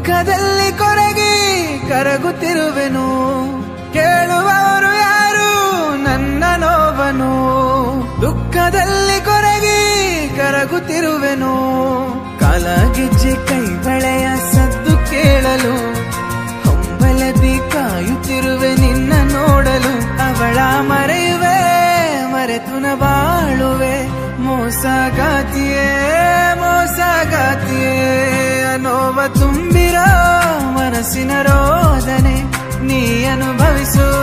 ದುಃಖದಲ್ಲಿ ಕೊರಗಿ ಕರಗುತ್ತಿರುವೆನು ಕೇಳುವವರು ಯಾರು ನನ್ನ ನೋವನು ದುಃಖದಲ್ಲಿ ಕೊರಗಿ ಕರಗುತ್ತಿರುವೆನು ಕಾಲಗೆಜ್ಜೆ ಕೈ ಬಳೆಯ ಸದ್ದು ಕೇಳಲು ಹಂಬಲದಿ ಕಾಯುತ್ತಿರುವೆ ನಿನ್ನ ನೋಡಲು ಅವಳ ಮರೆಯುವೆ ಮರೆತುನ ಬಾಳುವೆ ಮೋಸಗಾತಿಯೇ ಮೋಸಗಾತಿಯೇ ನೋವ ತುಂಬಿರೋ ಮನಸ್ಸಿನ ರೋದನೆ ನೀ ಅನುಭವಿಸು